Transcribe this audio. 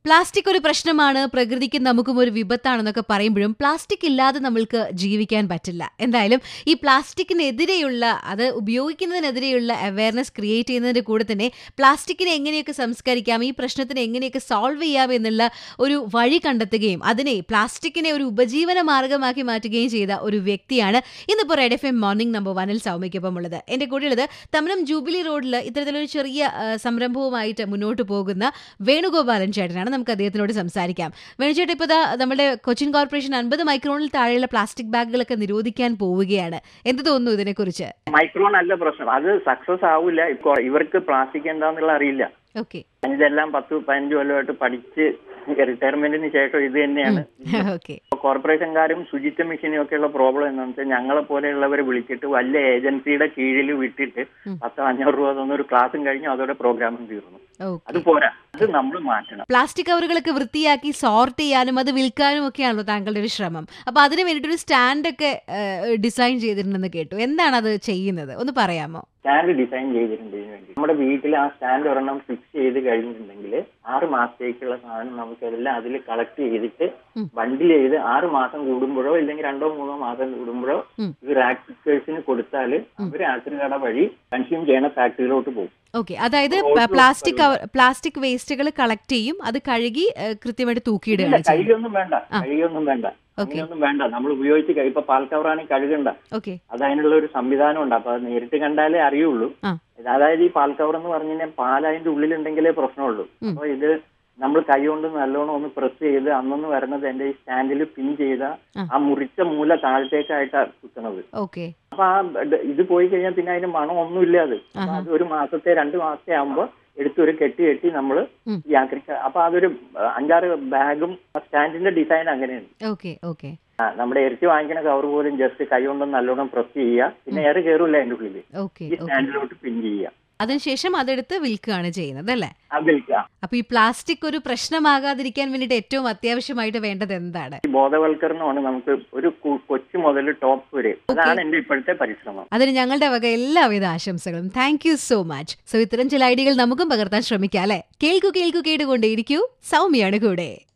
Plastic ഒരു പ്രശ്നമാണ് പ്രകൃതിക്ക് നമുക്കും ഒരു വിപത്താണെന്നൊക്കെ പറയുമ്പോഴും പ്ലാസ്റ്റിക് ഇല്ലാതെ നമ്മൾക്ക് ജീവിക്കാൻ പറ്റില്ല എന്തായാലും ഈ പ്ലാസ്റ്റിക്കിനെതിരെയുള്ള അത് ഉപയോഗിക്കുന്നതിനെതിരെയുള്ള അവയർനെസ് ക്രിയേറ്റ് ചെയ്യുന്നതിന്റെ കൂടെ തന്നെ പ്ലാസ്റ്റിക്കിനെ എങ്ങനെയൊക്കെ സംസ്കരിക്കാം ഈ പ്രശ്നത്തിന് എങ്ങനെയൊക്കെ സോൾവ് ചെയ്യാം എന്നുള്ള ഒരു വഴി കണ്ടെത്തുകയും അതിനെ പ്ലാസ്റ്റിക്കിനെ ഒരു ഉപജീവന മാർഗമാക്കി മാറ്റുകയും ചെയ്ത ഒരു വ്യക്തിയാണ് ഇന്നിപ്പോൾ red F M morning number വനിൽ സൗമ്യക്കൊപ്പം ഉള്ളത് എന്റെ കൂടെയുള്ളത് തമനം ജൂബിലി റോഡിൽ ഇത്തരത്തിലൊരു ചെറിയ ആ, സംരംഭവുമായിട്ട് മുന്നോട്ട് പോകുന്ന വേണുഗോപാലൻ ചേട്ടനാണ് നമുക്ക് അദ്ദേഹത്തിനോട് സംസാരിക്കാം വേണുചേട്ടൻ ഇപ്പോൾ ദാ നമ്മുടെ കൊച്ചിൻ കോർപ്പറേഷൻ അൻപത് മൈക്രോണിൽ താഴെയുള്ള പ്ലാസ്റ്റിക് ബാഗുകളൊക്കെ നിരോധിക്കാൻ പോവുകയാണ് എന്ത് തോന്നുന്നു ഇതിനെക്കുറിച്ച് മൈക്രോൺ അല്ല പ്രശ്നം അത് സക്സസ് ആവില്ല ഇപ്പൊ ഇവർക്ക് പ്ലാസ്റ്റിക് എന്താന്നുള്ള അറിയില്ല ഓക്കെ ഇതെല്ലാം പത്ത് പതിനഞ്ച് കൊല്ലമായിട്ട് പഠിച്ച് റിട്ടയർമെന്റിന് ശേഷം ഇത് തന്നെയാണ് ഓക്കെ കോർപ്പറേഷൻകാരും ശുചിത്വ മിഷനും ഒക്കെയുള്ള പ്രോബ്ലം എന്താണെന്ന് വെച്ചാൽ ഞങ്ങളെ പോലെയുള്ളവരെ വിളിച്ചിട്ട് വലിയ ഏജൻസിയുടെ കീഴിൽ വിട്ടിട്ട് പത്തോ അഞ്ഞൂറ് രൂപ തന്ന ഒരു ക്ലാസ്സും കഴിഞ്ഞു അതോടെ പ്രോഗ്രാമും തീർന്നു അത് ഓക്കെ പോരാ അത് നമ്മൾ മാറ്റണം പ്ലാസ്റ്റിക് കവറുകളൊക്കെ വൃത്തിയാക്കി സോർട്ട് ചെയ്യാനും അത് വിൽക്കാനും ഒക്കെയാണല്ലോ താങ്കളുടെ ഒരു ശ്രമം അപ്പൊ അതിന് വേണ്ടിയിട്ടൊരു സ്റ്റാൻഡ് ഒക്കെ ഡിസൈൻ ചെയ്തിട്ടുണ്ടെന്ന് കേട്ടു എന്താണ് അത് ചെയ്യുന്നത് ഒന്ന് പറയാമോ സ്റ്റാൻഡ് ഡിസൈൻ ചെയ്തിട്ടുണ്ട് ഇതിന് വേണ്ടി നമ്മുടെ വീട്ടിൽ ആ സ്റ്റാൻഡ് ഒരെണ്ണം ഫിക്സ് ചെയ്ത് കഴിഞ്ഞിട്ടുണ്ടെങ്കിൽ ആറ് മാസത്തേക്കുള്ള സാധനം നമുക്ക് എല്ലാം അതിൽ കളക്ട് ചെയ്തിട്ട് ഉം. ബണ്ടിൽ ചെയ്ത് ആറ് മാസം കൂടുമ്പോഴോ ഇല്ലെങ്കിൽ രണ്ടോ മൂന്നോ മാസം കൂടുമ്പോഴോ ഉം. ഇത് റാക്ടേഴ്സിന് കൊടുത്താൽ അവർ ആക്രി കട വഴി കൺസ്യൂം ചെയ്യണ ഫാക്ടറിയിലോട്ട് പോകും ഓക്കെ അതായത് ഓരോ പ്ലാസ്റ്റിക് പ്ലാസ്റ്റിക് വേസ്റ്റുകൾ കളക്ട് ചെയ്യും അത് കഴുകി ഏ, കൃത്യമായിട്ട് ഇല്ല, തൂക്കിയിടുകയാണ് ചെയ്യുന്നത് കഴുകിയൊന്നും വേണ്ട ആ. കഴുകിയൊന്നും വേണ്ട അങ്ങനെയൊന്നും വേണ്ട നമ്മൾ ഉപയോഗിച്ച് കഴി- ഇപ്പൊ പാൽ കവറാണെങ്കിൽ കഴുകണ്ട ഓക്കെ അത് അതിനുള്ള ഒരു സംവിധാനം ഉണ്ട് അപ്പൊ അത് നേരിട്ട് കണ്ടാലേ അറിയുള്ളൂ ആ ഇത് അതായത് ഈ പാൽ കവർ എന്ന് പറഞ്ഞു കഴിഞ്ഞാൽ പാൽ അതിന്റെ ഉള്ളിലുണ്ടെങ്കിലേ പ്രശ്നമുള്ളൂ ഉം. അപ്പൊ ഇത് നമ്മൾ കൈ കൊണ്ട് നല്ലോണം ഒന്ന് പ്രസ് ചെയ്ത് അന്നൊന്ന് വരണത് എന്റെ ഈ സ്റ്റാൻഡിൽ പിൻ ചെയ്ത ആ. ആ മുറിച്ച മൂല താഴത്തേക്കായിട്ടാണ് കുത്തുന്നത് ഓക്കെ അപ്പൊ ആ ബ- ഇത് പോയി കഴിഞ്ഞാൽ പിന്നെ അതിന് മണം ഒന്നുമില്ല അത് അപ്പൊ ആഹാ. അത് ഒരു മാസത്തെ രണ്ട് മാസത്തെ ആകുമ്പോ എടുത്തൊരു കെട്ടി കെട്ടി നമ്മൾ ഉം. ഈ ആക്രിക്ക അപ്പൊ അതൊരു അഹ് അഞ്ചാറ് ബാഗും സ്റ്റാൻഡിന്റെ ഡിസൈൻ അങ്ങനെയാണ് ഓക്കെ ഓക്കെ ആ, നമ്മുടെ ഇറച്ചി വാങ്ങിക്കുന്ന കവർ പോലും ജസ്റ്റ് കൈ കൊണ്ട് നല്ലോണം പ്രസ് ചെയ്യുക പിന്നെ എയർ കയറില്ല അതിന്റെ ഉള്ളിൽ ഓക്കെ ഈ സ്റ്റാൻഡിലോട്ട് പിൻ ചെയ്യുക അതിനുശേഷം അതെടുത്ത് വിൽക്കുകയാണ് ചെയ്യുന്നത് അല്ലേ അതിൽക്കുക അപ്പൊ ഈ പ്ലാസ്റ്റിക് ഒരു പ്രശ്നമാകാതിരിക്കാൻ വേണ്ടിയിട്ട് ഏറ്റവും അത്യാവശ്യമായിട്ട് വേണ്ടത് എന്താണ് ഈ ബോധവൽക്കരണമാണ് നമുക്ക് ഒരു കു- കൊച്ചു മുതൽ ടോപ്പ് വരെ അതാണ് എന്റെ ഇപ്പോഴത്തെ പരിശ്രമം അതിന് ഞങ്ങളുടെ വക എല്ലാവിധ ആശംസകളും thank you so much so ഇത്തരം ചില ഐഡിയകൾ നമുക്കും പകർത്താൻ ശ്രമിക്കാം അല്ലെ കേൾക്കൂ കേൾക്കൂ കേട്ടുകൊണ്ടേയിരിക്കൂ സൗമ്യയാണ് കൂടെ